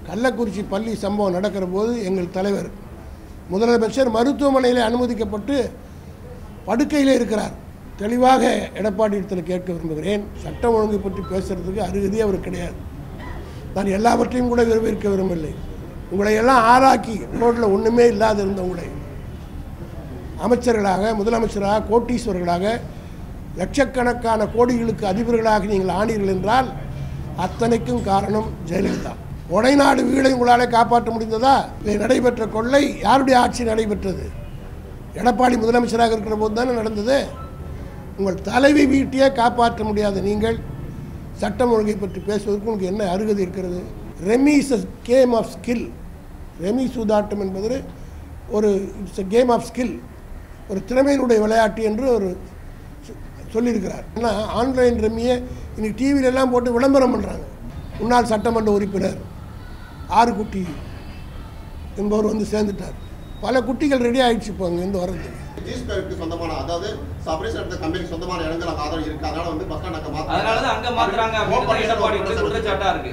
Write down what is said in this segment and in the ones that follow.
கள்ளக்குறிச்சி பள்ளி சம்பவம் நடக்கிற போது எங்கள் தலைவர் முதலமைச்சர் மருத்துவமனையில் அனுமதிக்கப்பட்டு படுக்கையில் இருக்கிறார் தெளிவாக எடப்பாடி இடத்துல கேட்க விரும்புகிறேன் சட்டம் ஒழுங்கை பற்றி பேசுறதுக்கு அருகதி அவர் கிடையாது நான் எல்லாவற்றையும் கூட விரும்பியிருக்க விரும்பவில்லை உங்களை எல்லாம் ஆளாக்கி ரோட்டில் ஒன்றுமே இல்லாத இருந்த உங்களை அமைச்சர்களாக முதலமைச்சராக கோட்டீஸ்வரர்களாக லட்சக்கணக்கான கோடிகளுக்கு அதிபர்களாக நீங்கள் ஆனீர்கள் என்றால் அத்தனைக்கும் காரணம் ஜெயலலிதா கொடைநாடு வீடை உங்களால் காப்பாற்ற முடிந்ததா இதில் நடைபெற்ற கொள்ளை யாருடைய ஆட்சி நடைபெற்றது எடப்பாடி முதலமைச்சராக இருக்கிற போது தானே நடந்தது உங்கள் தலைவி வீட்டையே காப்பாற்ற முடியாத நீங்கள் சட்டம் ஒழுங்கை பற்றி பேசுவதற்கு உங்களுக்கு என்ன அருகதை இருக்கிறது rummy is a game of skill rummy சூதாட்டம் என்பது ஒரு it's a game of skill ஒரு திறமையினுடைய விளையாட்டு என்று ஒரு சொ- சொல்லியிருக்கிறார் ஏன்னா ஆன்லைன் ரெம்மியை இன்னைக்கு டிவியில எல்லாம் போட்டு விளம்பரம் பண்ணுறாங்க முன்னாள் சட்டமன்ற உறுப்பினர் ஆறு குட்டி என்பவர் வந்து சேர்ந்துட்டார் பல குட்டிகள் ரெடி ஆயிடுச்சு இப்போ அங்கேருந்து வர்றதுக்கு ஜிஸ்பேருக்கு சொந்தமான அதாவது சபரீஸ் எடுத்த கம்பெனிக்கு சொந்தமான இடங்கள் அங்க ஆதரவு இருக்கு அதனால வந்து பஸ் ஸ்டாண்ட் அங்க மாத்த அதனாலதான் அங்க மாத்துறாங்க அப்படின்னு எடப்பாடி குற்றச்சாட்டா இருக்கு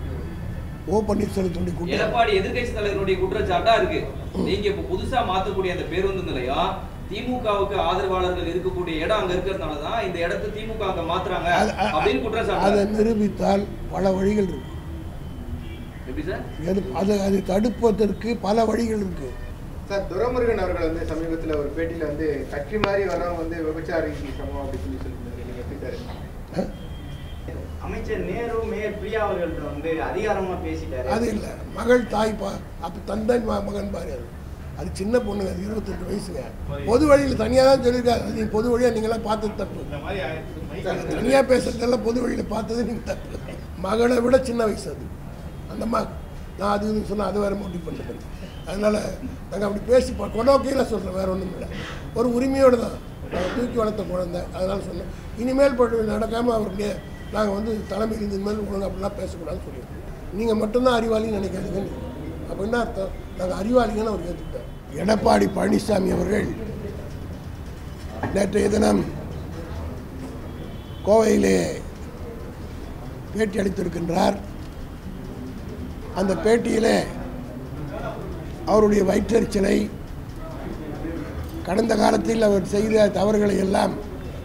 ஓ பன்னீர்செல்வத்துடைய குட்டி எடப்பாடி எதிர்க்கட்சி தலைவருடைய குற்றச்சாட்டா இருக்கு நீங்க இப்ப புதுசா மாத்தக்கூடிய அந்த பேருந்து நிலையம் திமுகவுக்கு ஆதரவாளர்கள் இருக்கக்கூடிய இடம் அங்க இருக்கிறதுனாலதான் இந்த இடத்தை திமுக அங்க மாத்துறாங்க அது- அ- அப்படின்னு குற்றச்சாட்டு அதை நிரூபித்தால் பல வழிகள் இருக்கு எப்படி சார் எது அது அதை தடுப்பதற்கு பல வழிகள் இருக்கு சார் துரைமுருகன் அவர்கள் வந்து சமீபத்தில் ஒரு பேட்டியில் வந்து கட்சி மாதிரி வரவங்க வந்து விபச்சாரிக்கு சமம் அப்படின்னு சொல்லி சொல்லியிருந்தாரு நீங்க எப்படி சார் அமைச்சர் நேரு மேயர் பிரியா அவர்கள்ட்ட வந்து அதிகாரமா பேசிட்டாரு அது இல்லை மகள் தாய் பா அப்போ தந்தை ம- மகன் பாரு அது அது சின்ன பொண்ணுங்க அது இருபத்தெட்டு வயசுங்க பொது வழியில் தனியாக தான் சொல்லியிருக்காரு அது நீங்க பொது வழியாக நீங்களாம் பார்த்தது தப்பு தனியாக பேசுறதெல்லாம் பொது வழியில் பார்த்தது நீங்கள் தப்பு மகளை விட சின்ன வயசு அது அந்த மா நான் அது இதுன்னு சொன்னால் அது வேறு மோட்டிவ் பண்ணுறது அதனால் நாங்கள் அப்படி பேசி கொடோக்கையில் சொல்கிறோம் வேறு ஒன்றும் இல்லை ஒரு உரிமையோடு தான் நாங்கள் தூக்கி வளர்த்த குழந்தை அதனால் சொன்னோம் இனிமேல் பட்டு நடக்காமல் அவருடைய நாங்கள் வந்து தலைமையில் இனிமேல் ஒழுங்கு அப்படிலாம் பேசக்கூடாதுன்னு சொல்லியிருக்கோம் நீங்கள் மட்டும்தான் அறிவாளின்னு நினைக்காதீங்க அப்போ என்ன அர்த்தம் நாங்கள் அறிவாளிங்கன்னு அவர் ஏற்றுக்கிட்டார் எடப்பாடி பழனிசாமி அவர்கள் நேற்றைய தினம் கோவையிலே பேட்டி அளித்திருக்கின்றார் அந்த பேட்டியிலே அவருடைய வயிற்றெரிச்சலை கடந்த காலத்தில் அவர் செய்த தவறுகளை எல்லாம்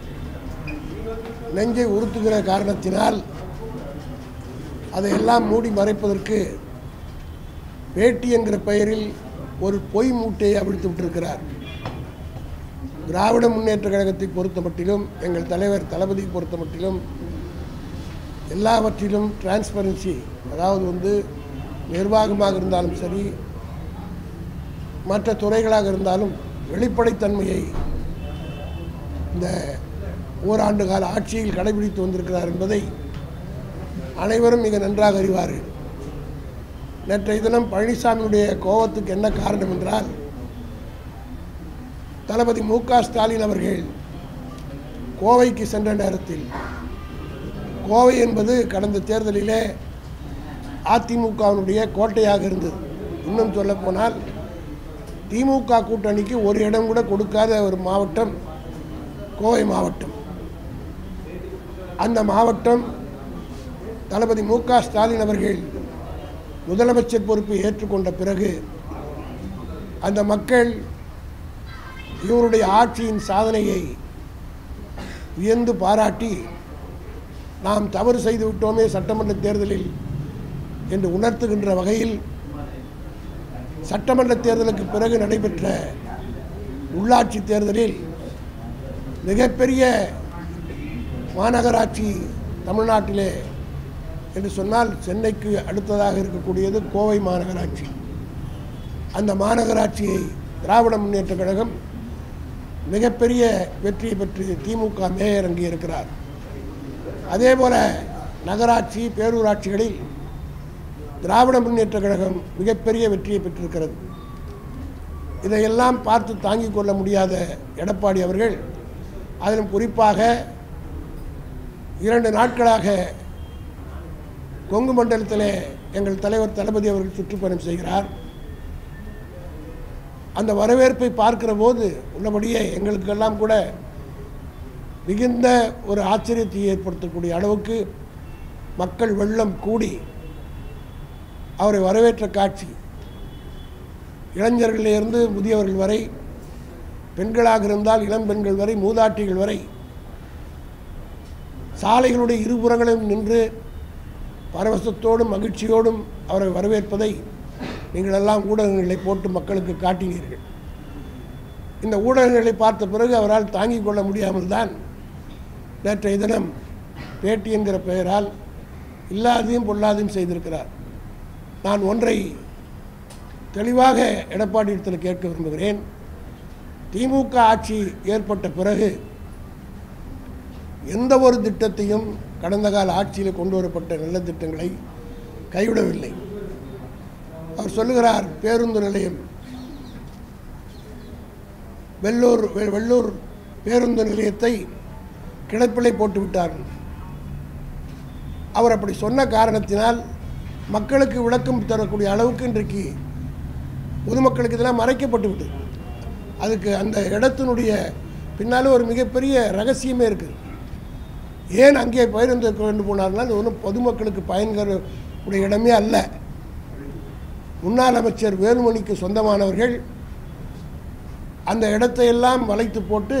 நெஞ்சை உறுத்துகிற காரணத்தினால் அதையெல்லாம் மூடி மறைப்பதற்கு பேட்டி என்கிற பெயரில் ஒரு பொய் மூட்டையை அவிழ்த்து விட்டிருக்கிறார் திராவிட முன்னேற்ற கழகத்தை பொறுத்த மட்டிலும் எங்கள் தலைவர் தளபதி பொறுத்த மட்டிலும் எல்லாவற்றிலும் டிரான்ஸ்பரன்சி அதாவது வந்து நிர்வாகமாக இருந்தாலும் சரி மற்ற துறைகளாக இருந்தாலும் வெளிப்படைத்தன்மையை இந்த ஓராண்டு கால ஆட்சியில் கடைபிடித்து வந்திருக்கிறார் என்பதை அனைவரும் மிக நன்றாக அறிவார்கள் நேற்றைய தினம் பழனிசாமியுடைய கோபத்துக்கு என்ன காரணம் என்றால் தளபதி மு க ஸ்டாலின் அவர்கள் கோவைக்கு சென்ற நேரத்தில் கோவை என்பது கடந்த தேர்தலிலே அதிமுகவினுடைய கோட்டையாக இருந்தது இன்னும் சொல்லப்போனால் திமுக கூட்டணிக்கு ஒரு இடம் கூட கொடுக்காத ஒரு மாவட்டம் கோவை மாவட்டம் அந்த மாவட்டம் தளபதி மு க ஸ்டாலின் அவர்கள் முதலமைச்சர் பொறுப்பை ஏற்றுக்கொண்ட பிறகு அந்த மக்கள் இவருடைய ஆட்சியின் சாதனையை வியந்து பாராட்டி நாம் தவறு செய்து விட்டோமே சட்டமன்ற தேர்தலில் என்று உணர்த்துகின்ற வகையில் சட்டமன்ற தேர்தலுக்கு பிறகு நடைபெற்ற உள்ளாட்சி தேர்தலில் மிகப்பெரிய மாநகராட்சி தமிழ்நாட்டிலே என்று சொன்னால் சென்னைக்கு அடுத்ததாக இருக்கக்கூடியது கோவை மாநகராட்சி அந்த மாநகராட்சியை திராவிட முன்னேற்ற கழகம் மிகப்பெரிய வெற்றியை பெற்று திமுக மேயர் அங்கே இருக்கிறார் அதே போல நகராட்சி பேரூராட்சிகளில் திராவிட முன்னேற்ற கழகம் மிகப்பெரிய வெற்றியை பெற்றிருக்கிறது இதையெல்லாம் பார்த்து தாங்கிக் கொள்ள முடியாத எடப்பாடி அவர்கள் அதிலும் குறிப்பாக இரண்டு நாட்களாக கொங்கு மண்டலத்திலே எங்கள் தலைவர் தளபதி அவர்கள் சுற்றுப்பயணம் செய்கிறார் அந்த வரவேற்பை பார்க்கிற போது உள்ளபடியே எங்களுக்கெல்லாம் கூட மிகுந்த ஒரு ஆச்சரியத்தை ஏற்படுத்தக்கூடிய அளவுக்கு மக்கள் வெள்ளம் கூடி அவரை வரவேற்ற காட்சி இளைஞர்களிலிருந்து முதியவர்கள் வரை பெண்களாக இருந்தால் இளம் பெண்கள் வரை மூதாட்டிகள் வரை சாலைகளுடைய இருபுறங்களிலும் நின்று பரவசத்தோடும் மகிழ்ச்சியோடும் அவரை வரவேற்பதை நீங்கள் எல்லாம் ஊடகங்களை போட்டு மக்களுக்கு காட்டினீர்கள் இந்த ஊடகங்களை பார்த்த பிறகு அவரால் தாங்கிக் கொள்ள முடியாமல் தான் நேற்றைய தினம் பேட்டி என்கிற பெயரால் இல்லாதையும் பொல்லாதையும் செய்திருக்கிறார் நான் ஒன்றை தெளிவாக எடப்பாடி இடத்தில் கேட்க விரும்புகிறேன் திமுக ஆட்சி ஏற்பட்ட பிறகு எந்த ஒரு திட்டத்தையும் கடந்த கால ஆட்சியில் கொண்டு வரப்பட்ட நல்ல திட்டங்களை கைவிடவில்லை அவர் சொல்லுகிறார் பேருந்து நிலையம் வெள்ளூர் வெ- வெள்ளூர் பேருந்து நிலையத்தை கிடப்பிலை போட்டு விட்டார்கள் அவர் அப்படி சொன்ன காரணத்தினால் மக்களுக்கு விளக்கம் தரக்கூடிய அளவுக்கு இன்றைக்கு பொதுமக்களுக்கு இதெல்லாம் மறைக்கப்பட்டு விட்டது அதுக்கு அந்த இடத்தினுடைய பின்னாலே ஒரு மிகப்பெரிய ரகசியமே இருக்குது ஏன் அங்கே பயிர்ந்து கொண்டு போனார்னா அது ஒன்றும் பொதுமக்களுக்கு பயன்கிற உடைய இடமே அல்ல முன்னாள் அமைச்சர் வேலுமணிக்கு சொந்தமானவர்கள் அந்த இடத்தையெல்லாம் வளைத்து போட்டு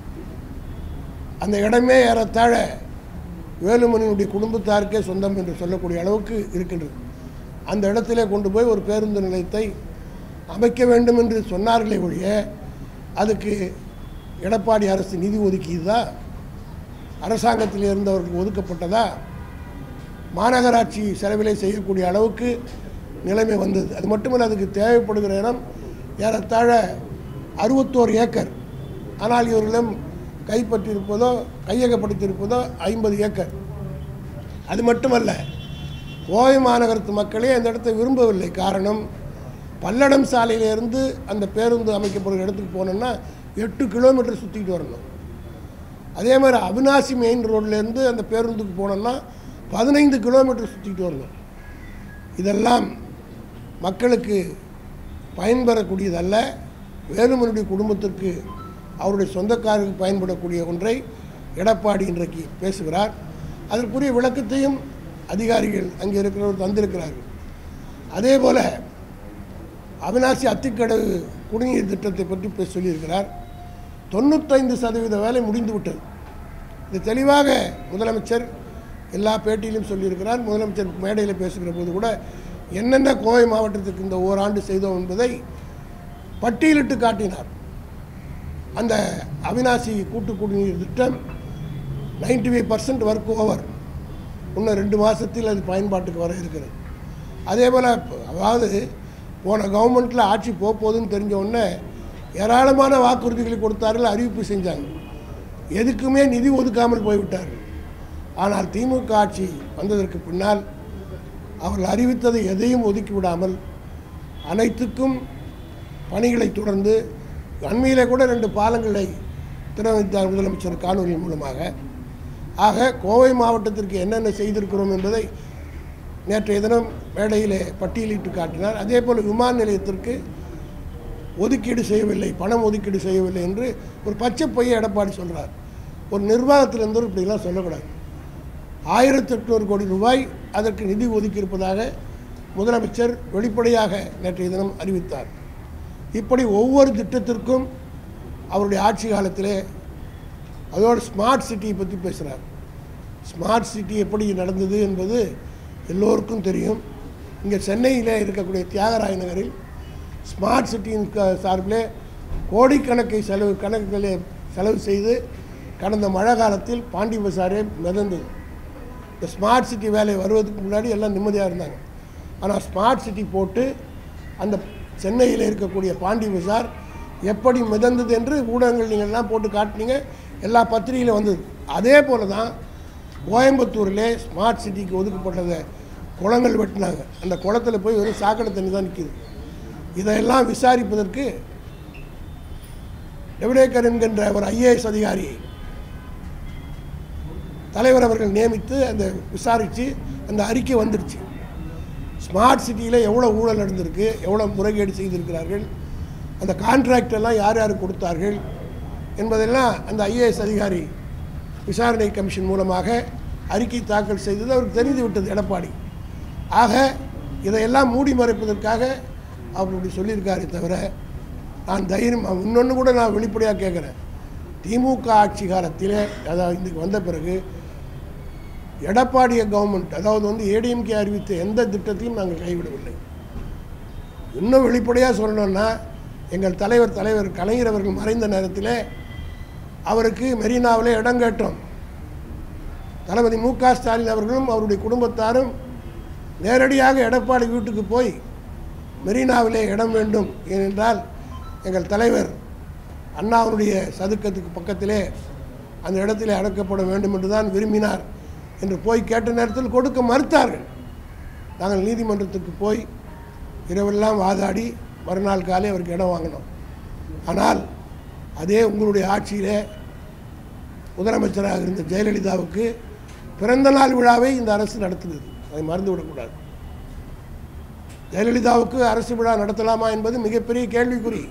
அந்த இடமே ஏறத்தாழ வேலுமணியினுடைய குடும்பத்தாருக்கே சொந்தம் என்று சொல்லக்கூடிய அளவுக்கு இருக்கின்றது அந்த இடத்திலே கொண்டு போய் ஒரு பேருந்து நிலையத்தை அமைக்க வேண்டும் என்று சொன்னார்களே ஒழிய அதுக்கு எடப்பாடி அரசு நிதி ஒதுக்கியதா அரசாங்கத்தில் இருந்தவர்களுக்கு ஒதுக்கப்பட்டதா மாநகராட்சி செலவிலே செய்யக்கூடிய அளவுக்கு நிலைமை வந்தது அது மட்டுமல்ல அதுக்கு தேவைப்படுகிற இடம் ஏறத்தாழ அறுபத்தோரு ஏக்கர் ஆனால் இவர்களிடம் கைப்பற்றியிருப்பதோ கையகப்படுத்தியிருப்பதோ ஐம்பது ஏக்கர் அது மட்டுமல்ல கோவை மாநகரத்து மக்களே அந்த இடத்தை விரும்பவில்லை காரணம் பல்லடம் சாலையிலிருந்து அந்த பேருந்து அமைக்கப்படுகிற இடத்துக்கு போனோம்னா எட்டு கிலோமீட்டர் சுற்றிட்டு வரணும் அதே மாதிரி அவினாசி மெயின் ரோட்லேருந்து அந்த பேருந்துக்கு போனோம்னா பதினைந்து கிலோமீட்டர் சுற்றிட்டு வரணும் இதெல்லாம் மக்களுக்கு பயன்பெறக்கூடியதல்ல வேலுமனுடைய குடும்பத்திற்கு அவருடைய சொந்தக்காரருக்கு பயன்படக்கூடிய ஒன்றை எடப்பாடி இன்றைக்கு பேசுகிறார் அதற்குரிய விளக்கத்தையும் அதிகாரிகள் அங்கே இருக்கிறவர் தந்திருக்கிறார்கள் அதே போல் அவினாசி அத்திக்கடவு குடிநீர் திட்டத்தை பற்றி பேச சொல்லியிருக்கிறார் தொண்ணூத்தைந்து சதவீத வேலை முடிந்து விட்டது இது தெளிவாக முதலமைச்சர் எல்லா பேட்டியிலும் சொல்லியிருக்கிறார் முதலமைச்சர் மேடையில் பேசுகிற போது கூட என்னென்ன கோவை மாவட்டத்துக்கு இந்த ஓராண்டு செய்தோம் என்பதை பட்டியலிட்டு காட்டினார் அந்த அவினாசி கூட்டு குடிநீர் திட்டம் 95% ஃபைவ் பர்சன்ட் ஒர்க் ஓவர் இன்னும் ரெண்டு மாதத்தில் அது பயன்பாட்டுக்கு வர இருக்கிறது அதே போல் அதாவது போன கவர்மெண்ட்டில் ஆட்சி போக போகுதுன்னு தெரிஞ்ச உடனே ஏராளமான வாக்குறுதிகளை கொடுத்தார்கள் அறிவிப்பு செஞ்சாங்க எதுக்குமே நிதி ஒதுக்காமல் போய்விட்டார்கள் ஆனால் திமுக ஆட்சி வந்ததற்கு பின்னால் அவர்கள் அறிவித்ததை எதையும் ஒதுக்கி விடாமல் அனைத்துக்கும் பணிகளை தொடர்ந்து அண்மையிலே கூட ரெண்டு பாலங்களை திறந்து வைத்தார் முதலமைச்சர் காணொலி மூலமாக ஆக கோவை மாவட்டத்திற்கு என்னென்ன செய்திருக்கிறோம் என்பதை நேற்றைய தினம் மேடையிலே பட்டியலிட்டு காட்டினார் அதே போல் விமான நிலையத்திற்கு ஒதுக்கீடு செய்யவில்லை பணம் ஒதுக்கீடு செய்யவில்லை என்று ஒரு பச்சை பைய எடப்பாடி சொல்கிறார் ஒரு நிர்வாகத்தில் இருந்தவர் இப்படிலாம் சொல்லக்கூடாது ஆயிரத்தி எட்நூறு கோடி ரூபாய் அதற்கு நிதி ஒதுக்கியிருப்பதாக முதலமைச்சர் வெளிப்படையாக நேற்றைய தினம் அறிவித்தார் இப்படி ஒவ்வொரு திட்டத்திற்கும் அவருடைய ஆட்சி காலத்திலே அதோடு ஸ்மார்ட் சிட்டியை பற்றி பேசுகிறார் ஸ்மார்ட் சிட்டி எப்படி நடந்தது என்பது எல்லோருக்கும் தெரியும் இங்கே சென்னையில் இருக்கக்கூடிய தியாகராய நகரில் ஸ்மார்ட் சிட்டியின் க- சார்பிலே கோடிக்கணக்கை செலவு கணக்குகளே செலவு செய்து கடந்த மழை காலத்தில் பாண்டி பசாரே மிதந்தது இந்த ஸ்மார்ட் சிட்டி வேலை வருவதற்கு முன்னாடி எல்லாம் நிம்மதியாக இருந்தாங்க ஆனால் ஸ்மார்ட் சிட்டி போட்டு அந்த சென்னையில் இருக்கக்கூடிய பாண்டி பசார் எப்படி மிதந்தது என்று ஊடகங்கள் நீங்கள் எல்லாம் போட்டு காட்டினீங்க எல்லா பத்திரிகையிலும் வந்தது அதே போல தான் கோயம்புத்தூரிலே ஸ்மார்ட் சிட்டிக்கு ஒதுக்கப்பட்டதை குளங்கள் வெட்டினாங்க அந்த குளத்துல போய் வெறும் சாக்கடை தண்ணி தான் நிற்கிது இதையெல்லாம் விசாரிப்பதற்கு டெவிடேக்கர் என்கின்ற ஒரு ஐஏஎஸ் அதிகாரியை தலைவர் அவர்கள் நியமித்து அந்த விசாரித்து அந்த அறிக்கை வந்துடுச்சு ஸ்மார்ட் சிட்டியில் எவ்வளோ ஊழல் நடந்திருக்கு எவ்வளோ முறைகேடு செய்திருக்கிறார்கள் அந்த கான்ட்ராக்ட் எல்லாம் யார் யார் கொடுத்தார்கள் என்பதெல்லாம் அந்த ஐஏஎஸ் அதிகாரி விசாரணை கமிஷன் மூலமாக அறிக்கை தாக்கல் செய்தது அவருக்கு தெரிந்து விட்டது எடப்பாடி ஆக இதையெல்லாம் மூடி மறைப்பதற்காக அவர் இப்படி சொல்லியிருக்காரே தவிர நான் தைரியம் இன்னொன்று கூட நான் வெளிப்படையாக கேட்குறேன் திமுக ஆட்சி காலத்திலே அதாவது இதுக்கு வந்த பிறகு எடப்பாடிய கவர்மெண்ட் அதாவது வந்து ஏடிஎம்கே அறிவித்த எந்த திட்டத்தையும் நாங்கள் கைவிடவில்லை இன்னும் வெளிப்படையாக சொல்லணும்னா எங்கள் தலைவர் தலைவர் கலைஞர் அவர்கள் மறைந்த நேரத்தில் அவருக்கு மெரினாவிலே இடம் கேட்டோம் தளபதி மு க ஸ்டாலின் அவர்களும் அவருடைய குடும்பத்தாரும் நேரடியாக எடப்பாடி வீட்டுக்கு போய் மெரினாவிலே இடம் வேண்டும் ஏனென்றால் எங்கள் தலைவர் அண்ணாவுடைய சதுக்கத்துக்கு பக்கத்திலே அந்த இடத்திலே அடக்கப்பட வேண்டும் என்று தான் விரும்பினார் என்று போய் கேட்ட நேரத்தில் கொடுக்க மறுத்தார்கள் நாங்கள் நீதிமன்றத்துக்கு போய் இரவெல்லாம் வாதாடி மறுநாள் காலை அவருக்கு இடம் வாங்கினோம் ஆனால் அதே உங்களுடைய ஆட்சியிலே முதலமைச்சராக இருந்த ஜெயலலிதாவுக்கு பிறந்த நாள் விழாவை இந்த அரசு நடத்துகிறது அதை மறந்து விடக்கூடாது ஜெயலலிதாவுக்கு அரசு விழா நடத்தலாமா என்பது மிகப்பெரிய கேள்விக்குறி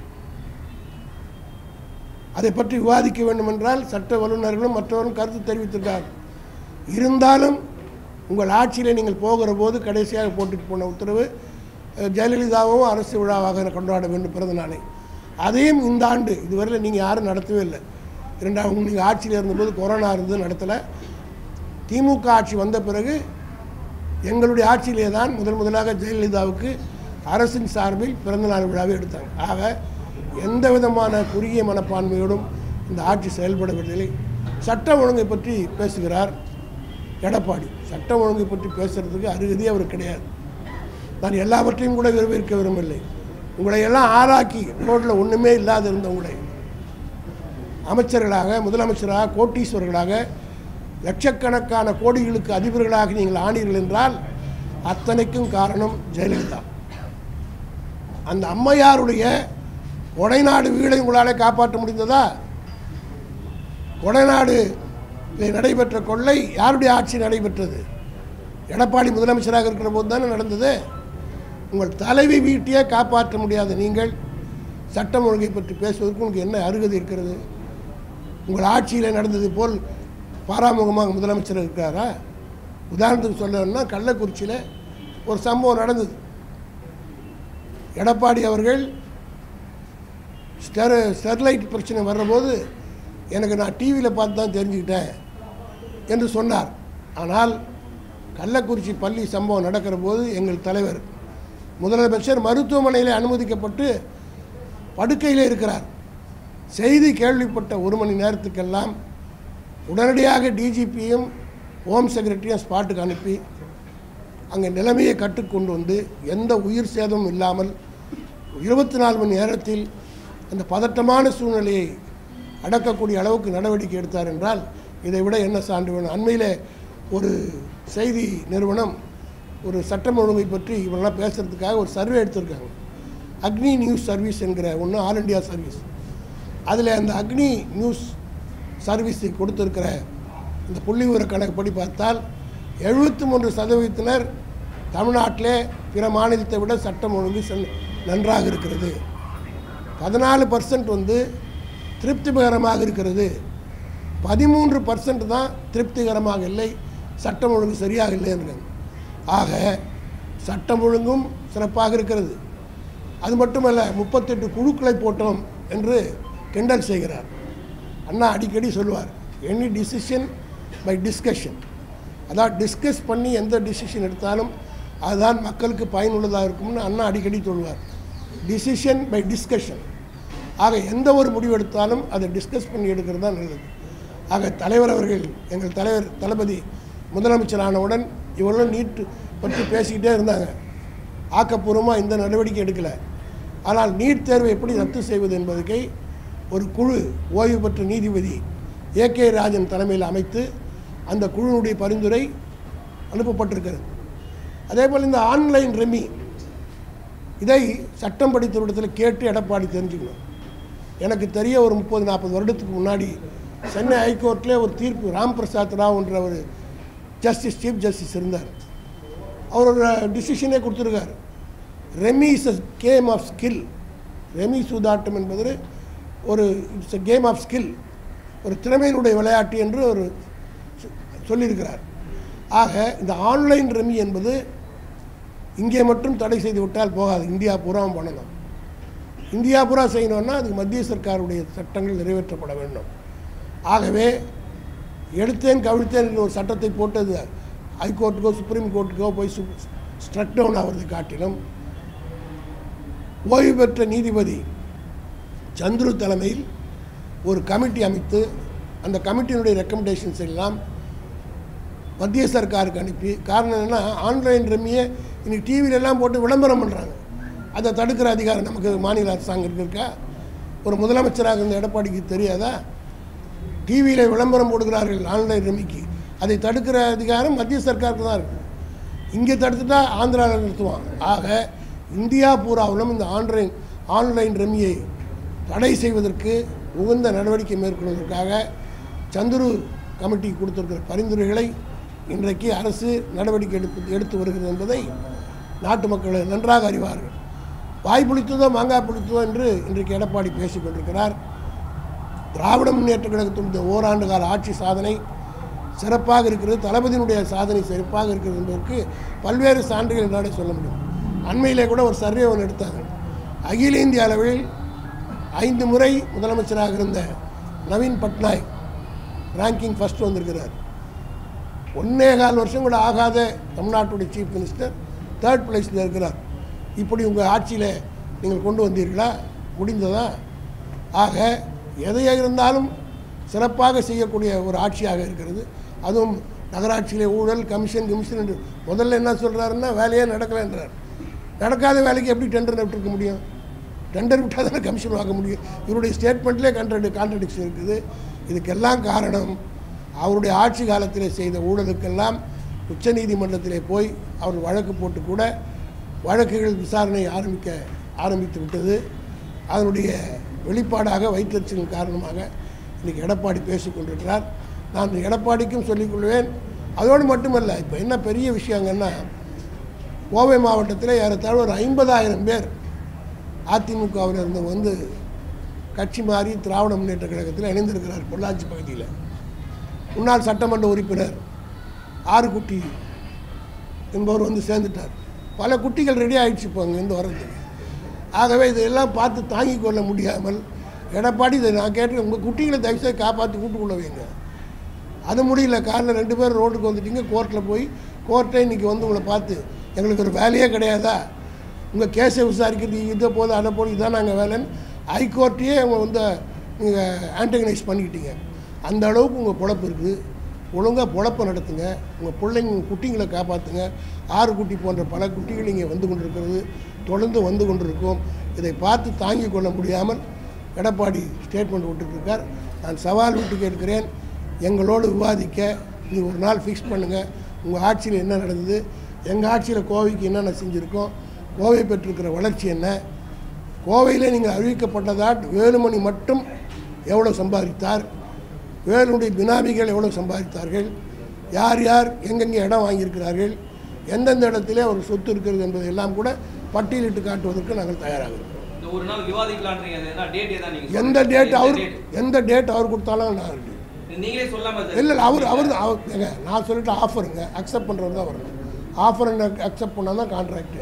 அதை பற்றி விவாதிக்க வேண்டும் என்றால் சட்ட வல்லுநர்களும் மற்றவரும் கருத்து தெரிவித்திருக்கார்கள் இருந்தாலும் உங்கள் ஆட்சியில் நீங்கள் போகிற போது கடைசியாக போட்டுட்டு போன உத்தரவு அஹ், ஜெயலலிதாவும் அரசு விழாவாக கொண்டாட வேண்டும் பிறந்த நாளை அதையும் இந்த ஆண்டு இதுவரையில் நீங்கள் யாரும் நடத்தவே இல்லை இரண்டாவது நீங்கள் ஆட்சியில் இருந்தபோது கொரோனா இருந்தது நடத்தலை திமுக ஆட்சி வந்த பிறகு எங்களுடைய ஆட்சியிலே தான் முதல் முதலாக ஜெயலலிதாவுக்கு அரசின் சார்பில் பிறந்தநாள் விழாவை எடுத்தாங்க ஆக எந்த விதமான குறுகிய மனப்பான்மையோடும் இந்த ஆட்சி செயல்படவில்லை சட்ட ஒழுங்கை பற்றி பேசுகிறார் எடப்பாடி சட்ட ஒழுங்கை பற்றி பேசுறதுக்கு அருகதி அவர் கிடையாது நான் எல்லாவற்றையும் கூட விரும்பியிருக்க விரும்பவில்லை உங்களை எல்லாம் ஆளாக்கி ரோட்டில் ஒன்றுமே இல்லாத இருந்த உங்களை அமைச்சர்களாக முதலமைச்சராக கோட்டீஸ்வரர்களாக லட்சக்கணக்கான கோடிகளுக்கு அதிபர்களாக நீங்கள் ஆனீர்கள் என்றால் அத்தனைக்கும் காரணம் ஜெயலலிதா அந்த அம்மையாருடைய கொடைநாடு வீடை உங்களால் காப்பாற்ற முடிந்ததா கொடைநாடு நடைபெற்ற கொள்ளை யாருடைய ஆட்சி நடைபெற்றது எடப்பாடி முதலமைச்சராக இருக்கிற போது தானே நடந்தது உங்கள் தலைவி வீட்டையே காப்பாற்ற முடியாத நீங்கள் சட்டம் ஒழுங்கை பற்றி பேசுவதற்கு உங்களுக்கு என்ன அருகதை இருக்கிறது உங்கள் ஆட்சியில் நடந்தது போல் பாராமுகமாக முதலமைச்சர் இருக்காரா உதாரணத்துக்கு சொல்லணும்னா கள்ளக்குறிச்சியில் ஒரு சம்பவம் நடந்தது எடப்பாடி அவர்கள் ஸ்டெர் ஸ்டெர்லைட் பிரச்சனை வர்றபோது எனக்கு நான் டிவியில் பார்த்து தான் தெரிஞ்சுக்கிட்டேன் என்று சொன்னார் ஆனால் கள்ளக்குறிச்சி பள்ளி சம்பவம் நடக்கிற போது எங்கள் தலைவர் முதலமைச்சர் மருத்துவமனையில் அனுமதிக்கப்பட்டு படுக்கையில் இருக்கிறார் செய்தி கேள்விப்பட்ட ஒரு மணி நேரத்துக்கெல்லாம் உடனடியாக டிஜிபியும் ஹோம் செக்ரட்டரியும் ஸ்பாட்டுக்கு அனுப்பி அங்கே நிலைமையை கட்டுக்கொண்டு வந்து எந்த உயிர் சேதமும் இல்லாமல் இருபத்தி நாலு மணி நேரத்தில் அந்த பதட்டமான சூழ்நிலையை அடக்கக்கூடிய அளவுக்கு நடவடிக்கை எடுத்தார் என்றால் இதை விட என்ன சான்று வேணும் அண்மையில் ஒரு செய்தி நிறுவனம் ஒரு சட்டம் ஒழுங்கை பற்றி இவரெல்லாம் பேசுகிறதுக்காக ஒரு சர்வே எடுத்திருக்காங்க அக்னி நியூஸ் சர்வீஸ் என்கிற ஒன்று ஆல் இண்டியா சர்வீஸ் அதில் அந்த அக்னி நியூஸ் சர்வீஸை கொடுத்திருக்கிற இந்த புள்ளி விவர கணக்குப்படி பார்த்தால் எழுபத்தி மூன்று சதவீதத்தினர் தமிழ்நாட்டிலே பிற மாநிலத்தை விட சட்டம் ஒழுங்கு செல் நன்றாக இருக்கிறது பதினாலு பர்சன்ட் வந்து திருப்திகரமாக இருக்கிறது பதிமூன்று பர்சன்ட் தான் திருப்திகரமாக இல்லை சட்டம் ஒழுங்கு சரியாக இல்லை இருக்காங்க ஆக சட்டம் ஒழுங்கும் சிறப்பாக இருக்கிறது அது மட்டுமல்ல முப்பத்தெட்டு குழுக்களை போட்டோம் என்று கிண்டல் செய்கிறார் அண்ணா அடிக்கடி சொல்லுவார் எனி டிசிஷன் பை டிஸ்கஷன் அதான் டிஸ்கஸ் பண்ணி எந்த டிசிஷன் எடுத்தாலும் அதுதான் மக்களுக்கு பயனுள்ளதாக இருக்கும்னு அண்ணா அடிக்கடி சொல்லுவார் டிசிஷன் பை டிஸ்கஷன் ஆக எந்த ஒரு முடிவு எடுத்தாலும் அதை டிஸ்கஸ் பண்ணி எடுக்கிறது தான் நல்லது ஆக தலைவர் அவர்கள் எங்கள் தலைவர் தளபதி முதலமைச்சரானவுடன் இவர்களும் நீட் பற்றி பேசிக்கிட்டே இருந்தாங்க ஆக்கப்பூர்வமாக இந்த நடவடிக்கை எடுக்கலை ஆனால் நீட் தேர்வை எப்படி ரத்து செய்வது என்பதற்கை ஒரு குழு ஓய்வு பெற்ற நீதிபதி ஏ கே ராஜன் தலைமையில் அமைத்து அந்த குழுவினுடைய பரிந்துரை அனுப்பப்பட்டிருக்கிறது அதேபோல் இந்த ஆன்லைன் ரெமி இதை சட்டம் படித்தவரிடத்தில் கேட்டு எடப்பாடி தெரிஞ்சுக்கணும் எனக்கு தெரிய ஒரு முப்பது நாற்பது வருடத்துக்கு முன்னாடி சென்னை ஹைகோர்ட்டில் ஒரு தீர்ப்பு ராம் பிரசாத் ராவ் என்ற ஒரு ஜஸ்டிஸ் சீஃப் ஜஸ்டிஸ் இருந்தார் அவர் ஒரு டிசிஷனே கொடுத்துருக்காரு rummy is a game of skill rummy சூதாட்டம் என்பது ஒரு it's a game of skill ஒரு திறமையினுடைய விளையாட்டு என்று ஒரு சொ- சொல்லியிருக்கிறார் ஆக இந்த ஆன்லைன் ரெமி என்பது இங்கே மட்டும் தடை செய்து விட்டால் போகாது இந்தியா பூராவும் பண்ணணும் இந்தியா பூரா செய்யணும்னா அதுக்கு மத்திய சர்க்காருடைய சட்டங்கள் நிறைவேற்றப்பட வேண்டும் ஆகவே எடுத்தேன் கவிழ்த்தேன் என்ற ஒரு சட்டத்தை போட்டது ஹைகோர்ட்டுக்கோ சுப்ரீம் கோர்ட்டுக்கோ போய் ஸ்ட்ரக் டவுன் ஆவதை காட்டிலும் ஓய்வு பெற்ற நீதிபதி சந்துரு தலைமையில் ஒரு கமிட்டி அமைத்து அந்த கமிட்டியினுடைய ரெக்கமெண்டேஷன்ஸ் எல்லாம் மத்திய சர்க்காருக்கு அனுப்பி காரணம் என்னென்னா ஆன்லைன் ரம்மியை இன்னைக்கு டிவியில எல்லாம் போட்டு விளம்பரம் பண்ணுறாங்க அதை தடுக்கிற அதிகாரம் நமக்கு மாநில அரசாங்கம் இருக்கா ஒரு முதலமைச்சராக இருந்த எடப்பாடிக்கு தெரியாதா டிவியில் விளம்பரம் போடுகிறார்கள் ஆன்லைன் ரம்மிக்கு அதை தடுக்கிற அதிகாரம் மத்திய சர்க்காருக்கு தான் இருக்குது இங்கே தடுத்துட்டா ஆந்திராவில் நிறுத்துவான் ஆக இந்தியா பூராவிலும் இந்த ஆன்லைன் ஆன்லைன் ரம்மியை தடை செய்வதற்கு உகந்த நடவடிக்கை மேற்கொள்வதற்காக சந்துரு கமிட்டி கொடுத்திருக்கிற பரிந்துரைகளை இன்றைக்கு அரசு நடவடிக்கை எடுத்து எடுத்து வருகிறது என்பதை நாட்டு மக்கள் நன்றாக அறிவார்கள் வாய் புளித்ததோ மாங்காய் புளித்ததோ என்று இன்றைக்கு எடப்பாடி பேசிக் கொண்டிருக்கிறார் திராவிட முன்னேற்ற கழகத்தின் இந்த ஓராண்டு கால ஆட்சி சாதனை சிறப்பாக இருக்கிறது தளபதியினுடைய சாதனை சிறப்பாக இருக்கிறது என்பதற்கு பல்வேறு சான்றுகள் என்னாலே சொல்ல முடியும் அண்மையிலே கூட ஒரு சர்வே ஒன்று எடுத்தாங்க அகில இந்திய அளவில் ஐந்து முறை முதலமைச்சராக இருந்த நவீன் பட்நாயக் ரேங்கிங் ஃபர்ஸ்ட் வந்திருக்கிறார் ஒன்னே கால் வருஷம் கூட ஆகாத தமிழ்நாட்டுடைய சீஃப் மினிஸ்டர் தேர்ட் பிளேஸில் இருக்கிறார் இப்படி உங்கள் ஆட்சியில் நீங்கள் கொண்டு வந்தீர்களா முடிந்ததா ஆக எதையாக இருந்தாலும் சிறப்பாக செய்யக்கூடிய ஒரு ஆட்சியாக இருக்கிறது அதுவும் நகராட்சியிலே ஊழல் கமிஷன் கமிஷன் என்று முதல்ல என்ன சொல்கிறாருன்னா வேலையே நடக்கலைன்றார் நடக்காத வேலைக்கு எப்படி டெண்டர் விட்டுருக்க முடியும் டெண்டர் விட்டால் தானே கமிஷன் வாங்க முடியும் இவருடைய ஸ்டேட்மெண்ட்லேயே கான்ட்ரடி கான்ட்ரடிக்ஷன் இருக்குது இதுக்கெல்லாம் காரணம் அவருடைய ஆட்சி காலத்திலே செய்த ஊழலுக்கெல்லாம் உச்சநீதிமன்றத்திலே போய் அவர் வழக்கு போட்டு கூட வழக்குகள் விசாரணை ஆரம்பிக்க ஆரம்பித்து விட்டது அதனுடைய வெளிப்பாடாக வைத்தறிச்சலின் காரணமாக இன்றைக்கி எடப்பாடி பேசிக் கொண்டிருக்கிறார் நான் எடப்பாடிக்கும் சொல்லிக்கொள்வேன் அதோடு மட்டுமல்ல இப்போ என்ன பெரிய விஷயங்கன்னா கோவை மாவட்டத்தில் ஏறத்தாழ ஒரு ஐம்பதாயிரம் பேர் அதிமுகவில் இருந்தவங்க வந்து கட்சி மாறி திராவிட முன்னேற்ற கழகத்தில் இணைந்திருக்கிறார் பொள்ளாச்சி பகுதியில் முன்னாள் சட்டமன்ற உறுப்பினர் ஆறுகுட்டி என்பவர் வந்து சேர்ந்துட்டார் பல குட்டிகள் ரெடி ஆயிடுச்சு இப்போ அங்கேருந்து வர்றதுக்கு ஆகவே இதையெல்லாம் பார்த்து தாங்கிக் கொள்ள முடியாமல் எடப்பாடி இதை நான் கேட்டு உங்கள் குட்டிகளை தயவுசெய்து காப்பாற்றி கூட்டுக்குள்ள வைங்க அது முடியல காலைல ரெண்டு பேரும் ரோட்டுக்கு வந்துட்டீங்க கோர்ட்டில் போய் கோர்ட்டை இன்றைக்கி வந்து உங்களை பார்த்து எங்களுக்கு ஒரு வேலையே கிடையாதா உங்கள் கேஸை விசாரிக்கிறது இதை போது அதை போது இதான் நாங்கள் வேலைன்னு ஹைகோர்ட்டையே அவங்க வந்து நீங்கள் ஆன்டகனைஸ் பண்ணிக்கிட்டீங்க அந்த அளவுக்கு உங்கள் பொழப்பு இருக்குது ஒழுங்காக பொழப்பை நடத்துங்க உங்கள் பிள்ளைங்க உங்கள் குட்டிங்களை காப்பாற்றுங்க ஆறு குட்டி போன்ற பல குட்டிகள் இங்கே வந்து கொண்டிருக்கிறது தொடர்ந்து வந்து கொண்டிருக்கும் இதை பார்த்து தாங்கிக் கொள்ள முடியாமல் எடப்பாடி ஸ்டேட்மெண்ட் விட்டுருக்கார் நான் சவால் விட்டு கேட்கிறேன் எங்களோடு விவாதிக்க இது ஒரு நாள் ஃபிக்ஸ் பண்ணுங்கள் உங்கள் ஆட்சியில் என்ன நடந்தது எங்கள் ஆட்சியில் கோவைக்கு என்னென்ன செஞ்சுருக்கோம் கோவை பெற்றிருக்கிற வளர்ச்சி என்ன கோவையில் நீங்கள் அறிவிக்கப்பட்டதால் வேலுமணி மட்டும் எவ்வளோ சம்பாதித்தார் வேலுடைய பினாமிகள் எவ்வளோ சம்பாதித்தார்கள் யார் யார் எங்கெங்கே இடம் வாங்கியிருக்கிறார்கள் எந்தெந்த இடத்திலே ஒரு சொத்து இருக்கிறது என்பதை எல்லாம் கூட பட்டியலிட்டு காட்டுவதற்கு நாங்கள் தயாராக இருக்கிறோம் இந்த ஒரு நாள் விவாதிக்கலான்றீங்க அது என்ன டேட் ஏதா நீங்க எந்த சொல்லுங்க. டேட் எந்த அவர் date? எந்த டேட் அவர் கொடுத்தாலும் நான் ரெடி. நீங்களே சொல்லாம சார். இல்லை இல்லை அவர் அவர் அவர் ஏங்க நான் சொல்லிட்டு ஆஃபருங்க அக்செப்ட் பண்ணுறது தான் வரணும் ஆஃபர் அக்செப்ட் பண்ணால் தான் கான்ட்ராக்டு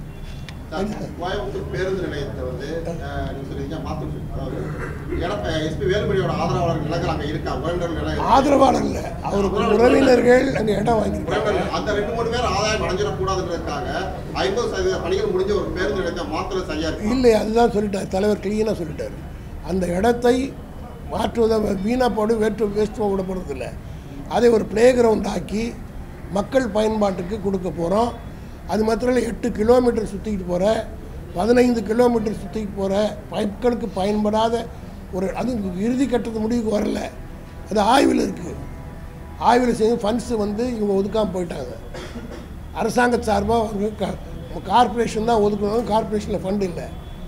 சார், கோயம்புத்தூர் பேருந்து நிலையத்தை வந்து அஹ், நீங்க சொல்றீங்க மாத்தம் சொல்லி அதாவது எடப்ப எஸ்பி வேலுமணியோட ஆதரவாளர் நிலங்கள் அங்க இருக்கா உறவினர் நிலம் ஆதரவாளர் இல்லை அவருக்கு உறவினர்கள் அங்கே இடம் வாங்கியிருக்காங்க உறவினர்கள் அந்த ரெண்டு மூணு பேர் ஆதாயம் அடைஞ்சிடக்கூடாதுன்றதுக்காக ஐம்பது சதவீத பணிகள் முடிஞ்ச ஒரு பேருந்து நிலையத்தை மாத்திரம் சரியா இருக்கு இல்லை அதுதான் சொல்லிட்டார் தலைவர் கிளீனாக சொல்லிட்டார் அந்த இடத்தை மாற்றுவதை வீணாக போடு வேற்று வேஸ்ட் விட போகிறது இல்லை அதை ஒரு ப்ளே கிரவுண்ட் ஆக்கி மக்கள் பயன்பாட்டுக்கு கொடுக்க போகிறோம் அது மாத்திரம் இல்லை எட்டு கிலோமீட்டர் சுற்றிக்கிட்டு போகிற பதினைந்து கிலோமீட்டர் சுற்றிக்கிட்டு போகிற மக்களுக்கு பயன்படாத ஒரு அது இறுதி கட்டத்து முடிவுக்கு வரல அது ஆய்வில் இருக்குது ஆய்வில் செய்து ஃபண்ட்ஸு வந்து இவங்க ஒதுக்காமல் போயிட்டாங்க அரசாங்க சார்பாக ஒரு கார்பரேஷன் தான் ஒதுக்கணும் கார்பரேஷனில் ஃபண்ட் இல்லை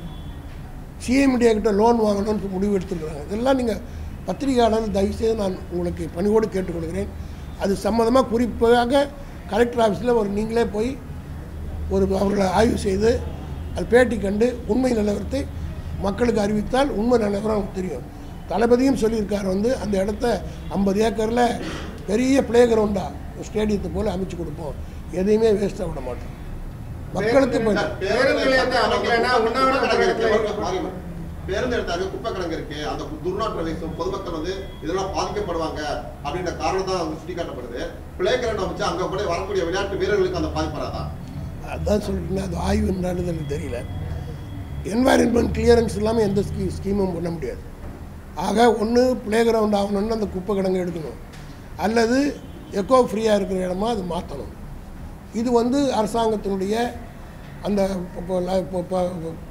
சிஎம் இந்தியா கிட்ட லோன் வாங்கணும்னு முடிவு எடுத்துருக்குறாங்க இதெல்லாம் நீங்கள் பத்திரிகையாளர் தயவுசெய்து நான் உங்களுக்கு பணிவோடு கேட்டுக்கொள்கிறேன் அது சம்மந்தமாக குறிப்பாக கலெக்டர் ஆஃபீஸில் ஒரு நீங்களே போய் ஒரு அவர்களை ஆய்வு செய்து அது பேட்டி கண்டு உண்மை நிலவரத்தை மக்களுக்கு அறிவித்தால் உண்மை நிலவரம் நமக்கு தெரியும் தளபதியும் சொல்லியிருக்கார் வந்து அந்த இடத்த ஐம்பது ஏக்கரில் பெரிய ப்ளே கிரவுண்டாக ஸ்டேடியத்தை போல் அமைச்சு கொடுப்போம் எதையுமே வேஸ்ட்டாக விட மாட்டோம் மக்களுக்கு இப்போ சார், பேருந்து நிலையத்தை அமைக்கலைன்னா உண்ணாவிரத குப்பை கிடங்கு இருக்கு. போராட்டத்தை- மாறி- பேருந்து இடத்தாங்க குப்பை கிடங்கு இருக்கு அந்த துர்நாற்றம் வீசும் பொதுமக்கள் வந்து இதெல்லாம் பாதிக்கப்படுவாங்க அப்படின்ற காரணம் தான் வந்து சுட்டிக்காட்டப்படுது பிளே கிரவுண்ட் அமைச்சு அங்க கூட வரக்கூடிய விளையாட்டு வீரர்களுக்கு அந்த பாதிப்பு வராதா அதான் சொல்லிட்டுனா அது ஆய்வு என்னன்னு எனக்கு தெரியல என்வாயன்மெண்ட் கிளியரன்ஸ் இல்லாமல் எந்த ஸ்கீ ஸ்கீமும் பண்ண முடியாது ஆக ஒன்று ப்ளே கிரவுண்ட் ஆகணும்னு அந்த குப்பை கிடங்கு எடுக்கணும் அல்லது எக்கோ ஃப்ரீயாக இருக்கிற இடமா அது மாற்றணும் இது வந்து அரசாங்கத்தினுடைய அந்த இப்போ ல- இப்போ- இப்போ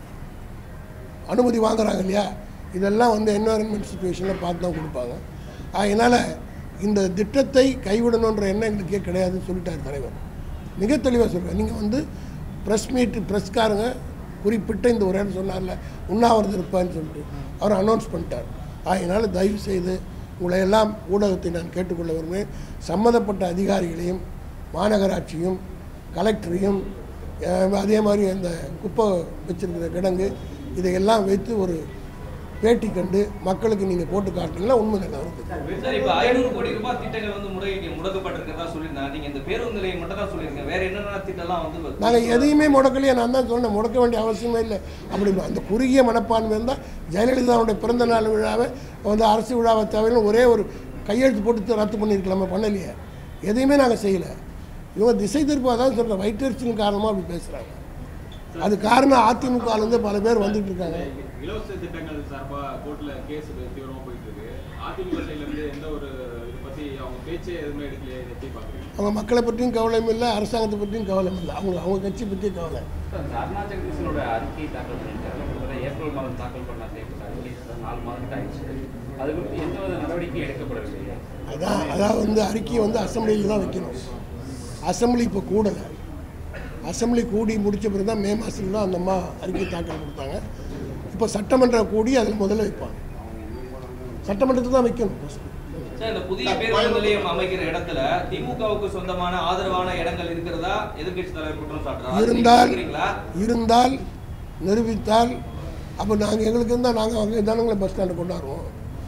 அனுமதி வாங்குறாங்க இல்லையா இதெல்லாம் வந்து என்வாயன்மெண்ட் சுச்சுவேஷனில் பார்த்து தான் கொடுப்பாங்க அதனால் இந்த திட்டத்தை கைவிடணுன்ற எண்ணம் எங்களுக்கே கிடையாதுன்னு சொல்லிட்டார் தலைவர் மிக தெளிவாக சொல்கிறேன் நீங்கள் வந்து ப்ரெஸ் மீட்டு ப்ரெஸ்காரங்க குறிப்பிட்ட இந்த ஒரு இடம் சொன்னார்ல உண்ணாவிரதம் இருப்பான்னு சொல்லிட்டு அவர் அனௌன்ஸ் பண்ணிட்டார் அதனால் தயவு செய்து உங்களை எல்லாம் ஊடகத்தை நான் கேட்டுக்கொள்ள விரும்புகிறேன் சம்மந்தப்பட்ட அதிகாரிகளையும் மாநகராட்சியும் கலெக்டரையும் அஹ், அதே மாதிரி அந்த குப்பை வச்சிருக்கிற கிடங்கு இதையெல்லாம் வைத்து ஒரு பேட்டி கண்டு மக்களுக்கு நீங்கள் போட்டு காட்டினீங்கன்னா உண்மை நிலவரம் சார் இப்ப ஐநூறு கோடி ரூபாய் திட்டங்கள் வந்து முடங்கி முடக்கப்பட்டிருக்கிறதா சொல்லியிருந்தாங்க நீங்க இந்த பேருந்து நிலையம் மட்டும் தான் சொல்லியிருக்கீங்க வேற என்னென்ன திட்டம்லாம் வந்து நாங்கள் எதையுமே முடக்கலையே நான் தான் சொன்னேன் முடக்க வேண்டிய அவசியமே இல்லை அப்படி அந்த குறுகிய மனப்பான்மை இருந்தால் ஜெயலலிதாவுடைய பிறந்த நாள் விழாவை வந்து அரசு விழாவை தேவையில்லை ஒரே ஒரு கையெழுத்து போட்டு ரத்து பண்ணியிருக்கலாமா பண்ணலையே எதையுமே நாங்கள் செய்யலை இவங்க திசை திருப்ப தான் சொல்கிறேன் வயிற்றுச்சின் காரணமாக அப்படி பேசுகிறாங்க அது காரணம் அதிமுகலேருந்து பல பேர் வந்துட்டு இருக்காங்க இலவச திட்டங்கள் சார்பா கோர்ட்ல கேஸ் தீவிரமா போயிட்டு இருக்கு அதிமுக சைடுல இருந்து எந்த ஒரு இதை பத்தி அவங்க பேச்சே எதுவுமே எடுக்கலையே இதை எப்படி பாக்குறீங்க அவங்க மக்களை பற்றியும் கவலையும் இல்லை அரசாங்கத்தை பற்றியும் கவலையும் இல்லை அவங்க அவங்க கட்சி பற்றியும் கவலை சார் அருணா ஜெகதீசனோட அறிக்கை தாக்கல் பண்ணியிருக்காரு கிட்டத்தட்ட ஏப்ரல் மாதம் தாக்கல் பண்ண செய்யப்பட்ட அறிக்கை சார் நாலு மாதத்துக்கு ஆயிடுச்சு அது குறித்து எந்தவித நடவடிக்கையும் எடுக்கப்படவில்லை அதான் அதாவது வந்து அறிக்கையை வந்து அசம்பிளியில் தான் வைக்கணும் அசம்பிளி இப்போ கூடலை அசம்பிளி கூடி முடிச்ச பிறகு தான் மே மாதத்துல தான் அந்த அம்மா அறிக்கை தாக்கல் கொடுத்தாங்க இப்போ சட்டமன்றம் கூடி அதில் முதல்ல வைப்பாங்க சட்டமன்றத்தில் தான் வைக்கணும் சார் இந்த புதிய பேருந்து நிலையம் அமைக்கிற இடத்துல திமுகவுக்கு சொந்தமான ஆதரவான இடங்கள் இருக்கிறதா எதிர்க்கட்சி தலைவர் குற்றம் சாட்டுறாரு இருந்தால் இருக்கிறீங்களா இருந்தால் நிரூபித்தால் அப்போ நாங்கள் எங்களுக்கு இருந்தால் நாங்கள் அங்கே தானுங்களே பஸ் ஸ்டாண்டை கொண்டாடுவோம்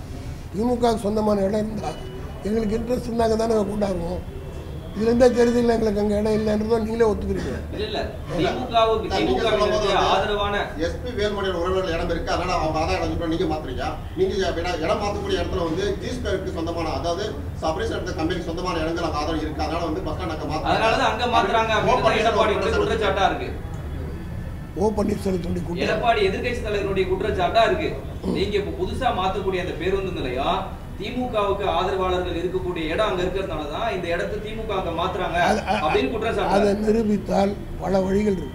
திமுக சொந்தமான இடம் இருந்தால் எங்களுக்கு இன்ட்ரெஸ்ட் இருந்தாங்க தானே கொண்டாடுவோம் இதுல இருந்தே தெரியுது இல்லை எங்களுக்கு அங்கே இடம் இல்லைன்றதோ நீங்களே ஒத்துக்கிறீங்க இல்ல இல்ல திமுகவுக்கு சார், நீங்க சொல்லும் போது திமுகவிற்கு ஆதரவான எஸ்பி வேல்மணியோட உறவினர்கள் இடம் இருக்கு அதனால அவங்க அதான் இடம் சொல்றோம் நீங்க மாத்துறீங்க நீங்க இடம் இடம் மாத்தக்கூடிய இடத்துல வந்து ஜிஸ்பேருக்கு சொந்தமான அதாவது சபரீஸ் எடுத்த கம்பெனிக்கு சொந்தமான இடங்கள் அங்க ஆதரவு இருக்கு அதனால வந்து பஸ் ஸ்டாண்ட் அங்க மாத்துறாங்க அதனாலதான் அங்க மாத்துறாங்க அப்படின்னு எடப்பாடி குற்றச்சாட்டா இருக்கு ஓ பன்னீர்செல்வத்துடைய கூட்டம் எடப்பாடி எதிர்க்கட்சி தலைவருடைய குற்றச்சாட்டா இருக்கு நீங்க இப்ப புதுசா மாத்தக்கூடிய அந்த பேருந்து நிலையம் திமுகவுக்கு ஆதரவாளர்கள் இருக்கக்கூடிய இடம் அங்க இருக்கிறதுனால தான் இந்த இடத்தை திமுக அங்க மாத்துறாங்க அது- அ- அப்படின்னு அதை குற்றச்சாட்டு நிரூபித்தால் பல வழிகள் இருக்கு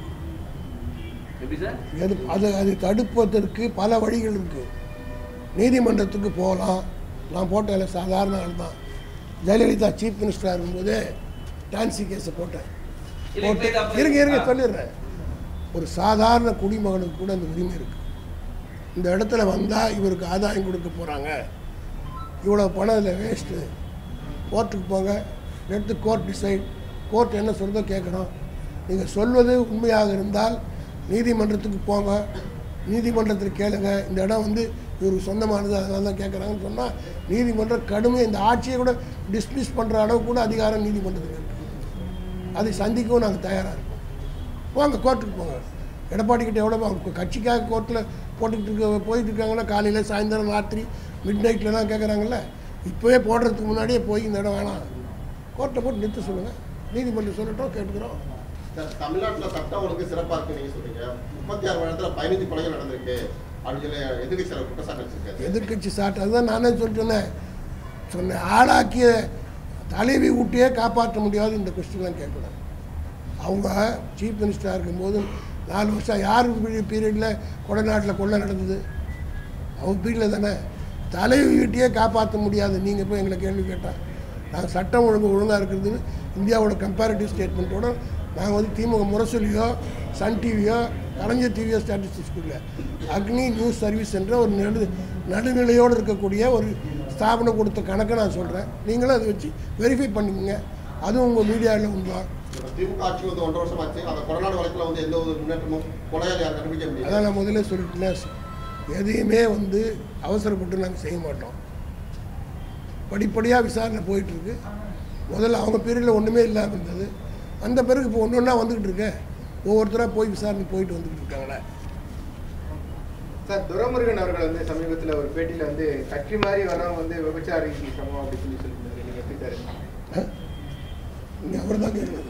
எப்படி சார் எது அது அதை தடுப்பதற்கு பல வழிகள் இருக்கு நீதிமன்றத்துக்கு போகலாம் நான் போட்டேன் சாதாரண ஆள் தான் ஜெயலலிதா சீஃப் மினிஸ்டராக இருக்கும்போதே டான்சி கேஸை போட்டேன் இல்ல, இப்ப போட்டு இது அப்படி- இருங்க இருங்க ஆ. சொல்லிடுறேன் ஒரு சாதாரண குடிமகனுக்கு கூட அந்த உரிமை இருக்கு இந்த இடத்துல வந்தால் இவருக்கு ஆதாயம் கொடுக்க போகிறாங்க இவ்வளோ பணம் இதில் வேஸ்ட்டு கோர்ட்டுக்கு போங்க எடுத்து கோர்ட் டிசைட் கோர்ட் என்ன சொல்றதோ கேட்கணும் நீங்கள் சொல்வது உண்மையாக இருந்தால் நீதிமன்றத்துக்கு போங்க நீதிமன்றத்தில் கேளுங்க இந்த இடம் வந்து இவருக்கு சொந்தமானது அதனால தான் கேட்குறாங்கன்னு சொன்னால் நீதிமன்றம் கடுமையாக இந்த ஆட்சியை கூட டிஸ்மிஸ் பண்ணுற அளவுக்கு கூட அதிகாரம் நீதிமன்றத்துக்கு இருக்குது அதை சந்திக்கவும் நாங்கள் தயாராக இருக்கோம் போங்க கோர்ட்டுக்கு போங்க எடப்பாடி கிட்ட எவ்வளோ அவங்க கட்சிக்காக கோர்ட்டில் போட்டுக்கிட்டு இருக்க போயிட்டு இருக்காங்கன்னா காலையில் சாயந்தரம் ராத்திரி மிட் நைட்லலாம் கேட்குறாங்கல்ல இப்போவே போடுறதுக்கு முன்னாடியே போய் இந்த இடம் வேணாம் கோர்ட்டை போட்டு நிறுத்த சொல்லுங்கள் நீதிமன்றம் சொல்லட்டும் கேட்டுக்கிறோம் சார், தமிழ்நாட்டுல சட்டம் ஒழுங்கு சிறப்பா இருக்கு நீங்க சொல்றீங்க முப்பத்தி ஆறு வருடத்துல பதினஞ்சு கொலைகள் நடந்திருக்கு அப்படின்னு சொல்லி எதிர்க்கட்சி தலைவர் குற்றச்சாட்டு வச்சிருக்காரு எதிர்க்கட்சி சாட்டு அதுதான் நானே சொல்லிட்டேனே சொன்னேன் ஆளாக்கிய தலைவி ஊட்டியே காப்பாற்ற முடியாது இந்த கொஸ்டின்லாம் கேட்கக்கூடாது அவங்க சீஃப் மினிஸ்டராக இருக்கும்போது நாலு வருஷம் யார் பீரியடில் கொடநாட்டில் கொள்ளை நடந்தது அவங்க பீரியடில் தானே தலைவி வீட்டையே காப்பாற்ற முடியாது நீங்கள் போய் எங்களை கேள்வி கேட்டால் நாங்கள் சட்டம் ஒழுங்கு ஒழுங்காக இருக்கிறதுன்னு இந்தியாவோட கம்பேரிட்டிவ் ஸ்டேட்மெண்ட்டோட நாங்கள் வந்து திமுக முரசொலியோ சன் டிவியோ கலைஞர் டிவியோ ஸ்டாட்டிஸ்டிக்ஸ் கொடுக்கல அக்னி நியூஸ் சர்வீஸ் என்ற ஒரு நடு நடுநிலையோடு இருக்கக்கூடிய ஒரு ஸ்தாபனம் கொடுத்த கணக்கை நான் சொல்கிறேன் நீங்களும் அதை வச்சு வெரிஃபை பண்ணிக்கோங்க அதுவும் உங்கள் மீடியாவில் உண்தான் இப்ப திமுக ஆட்சி வந்து ஒன்றரை வருஷம் ஆச்சு அந்த கொரோனா வழக்குல வந்து எந்த ஒரு முன்னேற்றமும் கொலையாளி யாரும் கண்டுபிடிக்க முடியல அதான் நான் முதல்ல சொல்லிட்டேன் எதையுமே வந்து அவசரப்பட்டு நாங்கள் செய்ய மாட்டோம் படிப்படியாக விசாரணை போயிட்டுருக்கு முதல்ல அவங்க பீரியடில் ஒன்றுமே இல்லாமல் இருந்தது அந்த பிறகு இப்போ ஒன்று ஒன்றா வந்துக்கிட்டு இருக்கு ஒவ்வொருத்தராக போய் விசாரணை போயிட்டு வந்துட்டு இருக்காங்களே சார் துரைமுருகன் அவர்கள் வந்து சமீபத்துல ஒரு பேட்டியில வந்து கட்சி மாதிரி வரவங்க வந்து விபச்சாரிக்கு சமம் அப்படின்னு சொல்லி சொல்லியிருந்தாரு நீங்க எப்படி சார் இங்கே அவர் தான் கேட்கணும்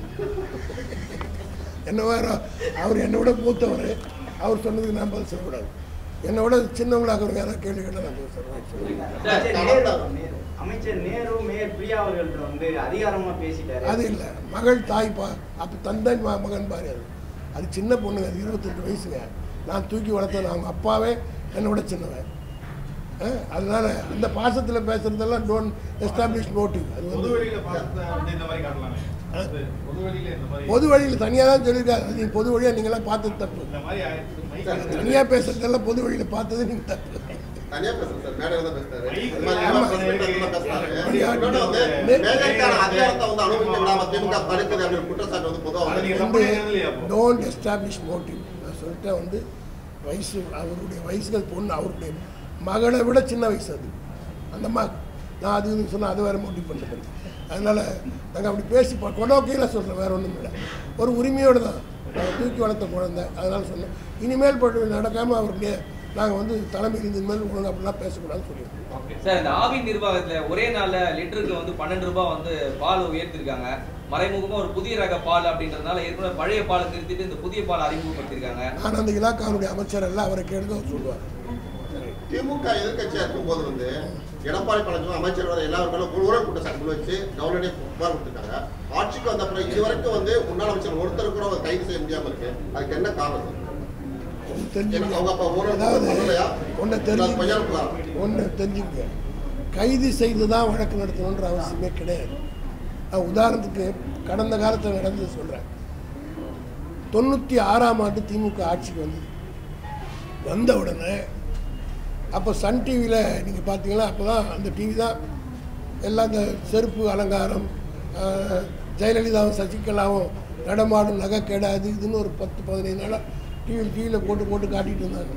என்ன வேற அவர் என்னை விட மூத்தவர் அவர் சொன்னதுக்கு நான் பதில் சொல்லக்கூடாது என்னை விட சின்னவங்களாக அவர் யாராவது கேள்வி கேட்டால் நான் பதில் சொல்லுவேன் அமைச்சர் நேரு அமைச்சர் நேரு மேயர் பிரியா அவர்கள்ட்ட வந்து அதிகாரமா பேசிட்டாரு அது இல்லை மகள் தாய் பா அப்போ தந்தை ம- மகன் பாரு அது அது சின்ன பொண்ணுங்க அது இருபத்தெட்டு வயசுங்க நான் தூக்கி வளர்த்தேன் அவங்க அப்பாவே என்னை விட சின்னவன் அஹ், அதனால அந்த பாசத்தில் பேசுறதெல்லாம் டோன்ட் எஸ்டாப்ளிஷ் மோட்டிவ் அது பொது வந்து வெளியில பார்த்து வந்து இந்த மாதிரி காட்டலாமே அது பொது வெளியில இந்த மாதிரி பொது வழியில் தனியாக தான் சொல்லியிருக்காரு அது நீங்கள் பொது வழியாக நீங்களாம் பார்த்தது தப்பு இந்த மாதிரி ஆயிடுச்சு. மைக் தனியாக பேசுறதெல்லாம் பொது வழியில் பார்த்தது நீங்கள் தப்பு தனியா பேசுறேன் சார் மேடையில தான் பேசுறாரு மைக் இந்த மாதிரி ஆமா. press meet ல பேசுறாரு அப்படியா? இன்னொன்னு வந்து மே- மேஜருக்கான அதிகாரத்தை வந்து அனுபவிக்க விடாம திமுக தடுக்குது அப்படின்னு குற்றச்சாட்டு வந்து பொதுவா அது வந்து நீங்க வந்து தப்பு இல்லையா அப்போ? டோன்ட் எஸ்டாப்ளிஷ் மோட்டிவ் நான் சொல்லிட்டேன் வந்து வயசு அவருடைய வயசுகள் பொண்ணு அவருடைய மகளை விட சின்ன வயசு அது அந்த மா நான் அது இதுன்னு சொன்னால் அது வேறு மோட்டிவ் பண்ணுறது அதனால் நாங்கள் அப்படி பேசி கொடோக்கையில் சொல்கிறேன் வேறு ஒன்றும் இல்லை ஒரு உரிமையோடு தான் நாங்கள் தூக்கி வளர்த்த குழந்தை அதனால் சொன்னோம் இனிமேல் பட்டு நடக்காமல் அவருடைய நாங்கள் வந்து தலைமையில் இனிமேல் ஒழுங்கு அப்படிலாம் பேசக்கூடாதுன்னு சொல்லியிருக்கோம் சார் இந்த ஆவின் நிர்வாகத்துல ஒரே நாள்ல லிட்டருக்கு வந்து பன்னெண்டு ரூபாய் வந்து பால் உயர்த்திருக்காங்க மறைமுகமா ஒரு புதிய ரக பால் அப்படின்றதுனால ஏற்கனவே பழைய பாலை நிறுத்திட்டு இந்த புதிய பால் அறிமுகப்படுத்திருக்காங்க நான் அந்த இலாக்காவுடைய அமைச்சர் எல்லாம் அவரை கேட்க அவர் சொல்லுவார் திமுக எதிர்க்கட்சியா இருக்கும்போது வந்து எடப்பாடி பழனிசாமி அமைச்சர் வரை எல்லாருக்கும் ஊழல் குற்றச்சாட்டுகள் வச்சு கவர்னரே புகார் கொடுத்துருக்காங்க ஆட்சிக்கு வந்த பிறகு இதுவரைக்கும் வந்து முன்னாள் அமைச்சர் ஒருத்தர் கூட அவர் கைது செய்ய முடியாம இருக்கு அதுக்கு என்ன காரணம் சார்? ஏன்னா அவங்க அப்ப ஊழல் அதாவது பண்ணலையா? ஒன்றை இல்ல அது பொய்யான தெரிஞ்சு புகாரா? ஒன்று தெரிஞ்சுக்க கைது செய்து தான் வழக்கு நடத்தணுன்ற அவசியமே கிடையாது நான் உதாரணத்துக்கு கடந்த காலத்தில் நடந்தது சொல்கிறேன் தொண்ணூற்றி ஆறாம் ஆண்டு திமுக ஆட்சிக்கு வந்தது வந்த உடனே அப்போ சன் டிவியில் நீங்கள் பார்த்தீங்களா அப்போ தான் அந்த டிவி தான் எல்லாம் இந்த செருப்பு அலங்காரம் ஆஹ், ஜெயலலிதாவும் சசிகலாவும் நடமாடும் நகை கெடாது இதுன்னு ஒரு பத்து பதினைந்து நாளாக டிவியில் டிவியில் போட்டு போட்டு காட்டிட்டு இருந்தாங்க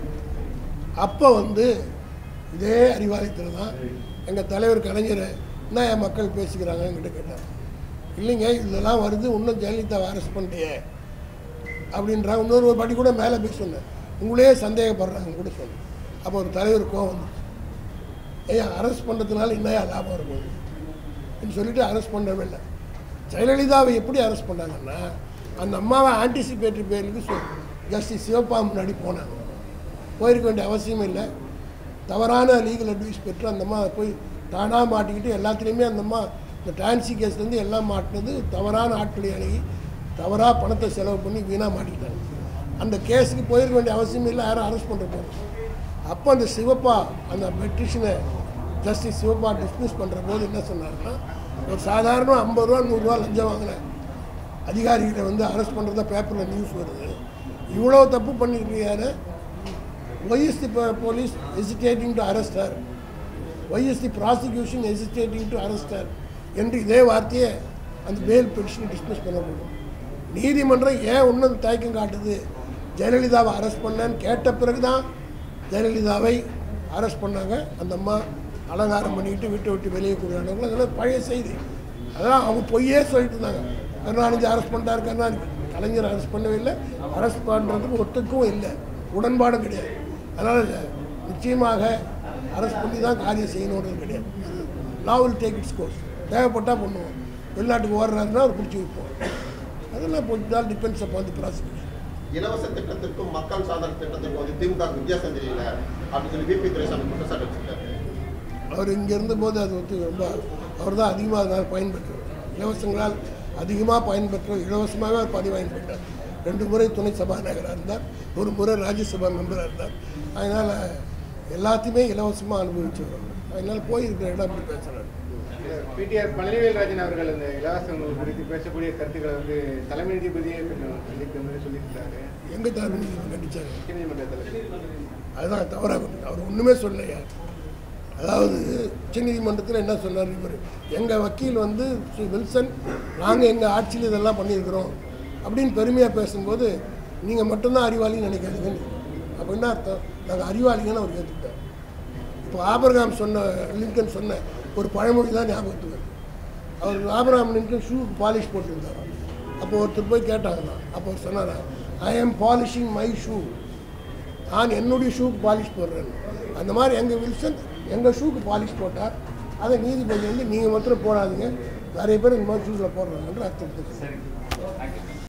அப்போ வந்து இதே அறிவாலயத்தில் தான் எங்கள் தலைவர் கலைஞர் என்ன என் மக்கள் பேசிக்கிறாங்க என்கிட்ட கேட்டார் இல்லைங்க இதெல்லாம் வருது இன்னும் ஜெயலலிதாவை அரெஸ்ட் பண்ணிட்டியே அப்படின்றாங்க இன்னொரு ஒரு படி கூட மேலே போய் சொன்னேன் உங்களே சந்தேகப்படுறாங்க கூட சொன்னேன் அப்போ ஒரு தலைவர் கோவம் வந்துச்சு ஏன் அரெஸ்ட் பண்ணுறதுனால என்னையா லாபம் இருக்கும் அப்படின்னு சொல்லிட்டு அரெஸ்ட் பண்ணவே இல்லை ஜெயலலிதாவை எப்படி அரெஸ்ட் பண்ணாங்கன்னா அந்த அம்மாவை ஆன்டிசிபேட்டரி பேருக்கு சொல் ஜஸ்டிஸ் சிவப்பா முன்னாடி போனாங்க போயிருக்க வேண்டிய அவசியம் இல்லை தவறான லீகல் அட்வைஸ் பெற்று அந்த அம்மா போய் தானாக மாட்டிக்கிட்டு எல்லாத்துலேயுமே அந்த அம்மா இந்த டான்சி கேஸ்லேருந்து எல்லாம் மாட்டினது தவறான ஆட்களை அணுகி தவறாக பணத்தை செலவு பண்ணி வீணாக மாட்டிக்கிட்டாங்க அந்த கேஸுக்கு போயிருக்க வேண்டிய அவசியம் இல்லை யாரும் அரெஸ்ட் பண்ணுற போது அப்போ அந்த சிவப்பா அந்த பெட்டிஷனை ஜஸ்டிஸ் சிவப்பா டிஸ்மிஸ் பண்ணுற போது என்ன சொன்னாருன்னா ஒரு சாதாரண ஐம்பது ரூபா நூறுரூவா லஞ்சம் வாங்கின அதிகாரிகளை வந்து அரெஸ்ட் பண்ணுறதா பேப்பரில் நியூஸ் வருது இவ்வளோ தப்பு பண்ணிருக்கியாரு why is the police hesitating to arrest her why is the prosecution hesitating to arrest her என்று இதே வார்த்தையை அந்த பேல் பெட்டிஷனை டிஸ்மிஸ் பண்ணப்படும் நீதிமன்றம் ஏன் இன்னும் தயக்கம் காட்டுது ஜெயலலிதாவை அரெஸ்ட் பண்ணேன்னு கேட்ட பிறகு தான் ஜெயலலிதாவை அரெஸ்ட் பண்ணாங்க அந்த அம்மா அலங்காரம் பண்ணிக்கிட்டு வீட்டை விட்டு வெளியே கூடாங்க அதெல்லாம் பழைய செய்தி அதெல்லாம் அவங்க பொய்யே சொல்லிட்டு இருந்தாங்க கருணாநிதி அரெஸ்ட் பண்ணிட்டார் கருணாநிதி கலைஞர் அரெஸ்ட் பண்ணவே இல்லை அரெஸ்ட் பண்ணுறதுக்கு ஒத்துக்கும் இல்லை உடன்பாடும் கிடையாது அதனால் நிச்சயமாக அரெஸ்ட் பண்ணி தான் காரியம் செய்யணுன்றது கிடையாது law will take its course தேவைப்பட்டால் பண்ணுவோம் வெளிநாட்டுக்கு ஓடுறாருன்னா அவர் பிடிச்சி வைப்போம் அதெல்லாம் கொஞ்சம் டிபெண்ட்ஸ் அப்பான் தி ப்ராசிக்யூஷன் இலவச திட்டத்திற்கும் மக்கள் சாதன திட்டத்திற்கும் வந்து திமுக க்கு வித்தியாசம் தெரியல அப்படின்னு சொல்லி விபி துரைசாமி குற்றச்சாட்டு வச்சிருக்காரு அவர் இங்கே இருந்தபோது அது வந்து ரொம்ப அவர் தான் அதிகமாக அதனால் பயன்பெற்றவர் இலவசங்களால் அதிகமாக பயன்பெற்றவர் இலவசமாகவே அவர் பதிவு பயன்பெற்றார் ரெண்டு முறை துணை சபாநாயகராக இருந்தார் ஒரு முறை ராஜ்யசபா மெம்பராக இருந்தார் அதனால் எல்லாத்தையுமே இலவசமாக அனுபவிச்சவர் அதனால் போயிருக்கிற இடம் அப்படி பேசுகிறார் பிடிஆர் பழனிவேல் ராஜன் அவர்கள் அந்த இலவச உணவு குறித்து பேசக்கூடிய கருத்துக்களை வந்து தலைமை நீதிபதியே கொஞ்சம் கண்டிக்கிற மாதிரி சொல்லியிருக்காரு எங்கே தலைமை கண்டிச்சாங்க உச்சநீதிமன்றத்தில் அதுதான் தவறாக இருக்கு. அவர் ஒன்றுமே சொல்லலையா அதாவது உச்சநீதிமன்றத்தில் என்ன சொன்னார் இவர் எங்கள் வக்கீல் வந்து ஸ்ரீ வில்சன் நாங்கள் எங்கள் ஆட்சியில் இதெல்லாம் பண்ணியிருக்கிறோம் அப்படின்னு பெருமையாக பேசும்போது நீங்கள் மட்டும்தான் அறிவாளின்னு நினைக்காதீங்கன்னு அப்போ என்ன அர்த்தம் நாங்கள் அறிவாளிங்கன்னு அவர் ஏற்றுக்கிட்டார் இப்போ ஆபரகாம் சொன்ன லிங்கன் சொன்ன ஒரு பழமொழி தான் ஞாபகத்துக்கு வருது அவர் ஆபரகாம் லிங்கன் ஷூக்கு பாலிஷ் போட்டிருந்தார் அப்போ ஒருத்தர் போய் கேட்டாங்க அப்போ சொன்னாரா ஐ ஆம் பாலிஷிங் மை ஷூ நான் என்னுடைய ஷூக்கு பாலிஷ் போடுறேன் அந்த மாதிரி எங்கள் வில்சன் எங்கள் ஷூக்கு பாலிஷ் போட்டார் அதை நீதிபதி வந்து நீங்கள் மாத்திரம் போடாதீங்க நிறைய பேர் இந்த மாதிரி ஷூஸில் போடுறாங்கன்ற அர்த்தம் சரி